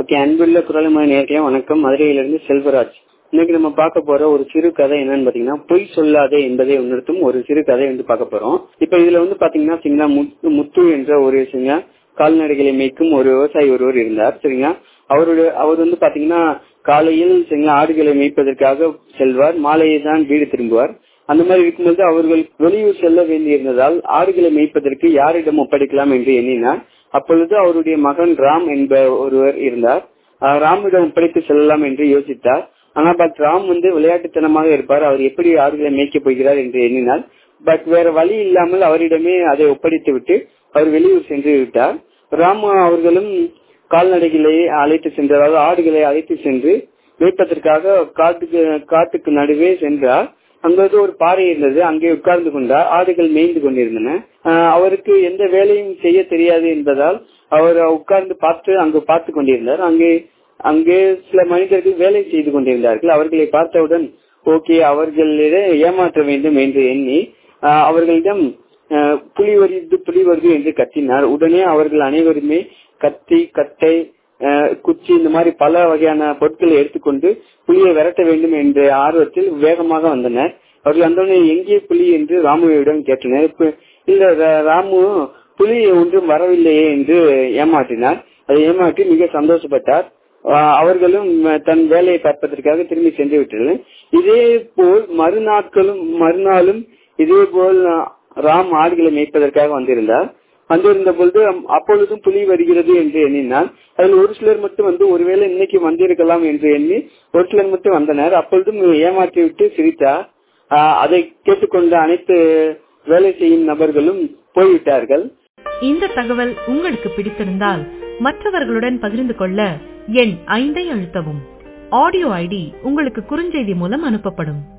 okay அன்புள்ள குரலமய நேர்களே வணக்கம் மதுரையிலிருந்து செல்வராஜ் இன்னைக்கு நம்ம பார்க்க போற ஒரு சிறு கதை என்னன்னு பாத்தீங்கன்னா பொய் சொல்லாதே என்பதை உணர்த்தும் ஒரு சிறு கதை வந்து பார்க்க போறோம் இப்ப இதுல வந்து பாத்தீங்கன்னா சரிங்களா முத்து முத்து என்ற ஒரு சரிங்களா கால்நடைகளை மேய்க்கும் ஒரு விவசாயி ஒருவர் இருந்தார் சரிங்களா அவருடைய அவர் வந்து பாத்தீங்கன்னா காலையில் சரிங்களா ஆடுகளை மேய்ப்பதற்காக செல்வார் மாலையை தான் வீடு திரும்புவார் அந்த மாதிரி இருக்கும்போது அவர்கள் வெளியூர் செல்ல வேண்டியிருந்ததால் ஆடுகளை மேய்ப்பதற்கு யாரிடம் ஒப்படைக்கலாம் என்று எண்ணினார் அப்பொழுது அவருடைய மகன் ராம் என்ப ஒருவர் இருந்தார் ராமிடம் ஒப்படைத்து செல்லலாம் என்று யோசித்தார் ஆனா பட் ராம் வந்து விளையாட்டுத்தனமாக இருப்பார் அவர் எப்படி ஆடுகளை மேய்க்க போகிறார் என்று எண்ணினார் பட் வேற வழி இல்லாமல் அவரிடமே அதை ஒப்படைத்து விட்டு அவர் வெளியூர் சென்று விட்டார் ராம் அவர்களும் கால்நடைகளை அழைத்து சென்று அதாவது ஆடுகளை அழைத்து சென்று மேய்ப்பதற்காக காட்டுக்கு காட்டுக்கு நடுவே சென்றார் அங்கு ஒரு பாறை இருந்தது அங்கே உட்கார்ந்து கொண்டார் ஆடுகள் மேய்ந்து கொண்டிருந்தன அவருக்கு எந்த வேலையும் செய்ய தெரியாது என்பதால் அவர் உட்கார்ந்து பார்த்து அங்கு பார்த்து கொண்டிருந்தார் அங்கே அங்கே சில மனிதர்கள் வேலை செய்து கொண்டிருந்தார்கள் அவர்களை பார்த்தவுடன் ஓகே அவர்களிடம் ஏமாற்ற வேண்டும் என்று எண்ணி அவர்களிடம் புலி வருது புலி வருது என்று கத்தினார் உடனே அவர்கள் அனைவருமே கத்தி கட்டை குச்சி இந்த மாதிரி பல வகையான பொருட்களை எடுத்துக்கொண்டு புலியை விரட்ட வேண்டும் என்ற ஆர்வத்தில் வேகமாக வந்தனர் அவர்கள் வந்தவுடனே எங்கே புலி என்று ராமுவிடம் கேட்டனர் இல்ல ராமு புலி ஒன்றும் வரவில்லையே என்று ஏமாற்றினார் அதை ஏமாற்றி மிக சந்தோஷப்பட்டார் அவர்களும் தன் வேலையை பார்ப்பதற்காக திரும்பி சென்று விட்டனர் இதே போல் மறுநாட்களும் மறுநாளும் இதே போல் ராம் ஆடுகளை மேய்ப்பதற்காக வந்திருந்தார் வந்திருந்த பொழுது அப்பொழுதும் புலி வருகிறது என்று எண்ணினார் அதில் ஒரு சிலர் மட்டும் வந்து ஒருவேளை இன்னைக்கு வந்திருக்கலாம் என்று எண்ணி ஒரு சிலர் மட்டும் வந்தனர் அப்பொழுதும் ஏமாற்றி விட்டு சிரித்தார் அதை கேட்டுக்கொண்ட அனைத்து வேலை செய்யும் நபர்களும் போய்விட்டார்கள் இந்த தகவல் உங்களுக்கு பிடித்திருந்தால் மற்றவர்களுடன் பகிர்ந்து கொள்ள எண் ஐந்தை அழுத்தவும் ஆடியோ ஐடி உங்களுக்கு குறுஞ்செய்தி மூலம் அனுப்பப்படும்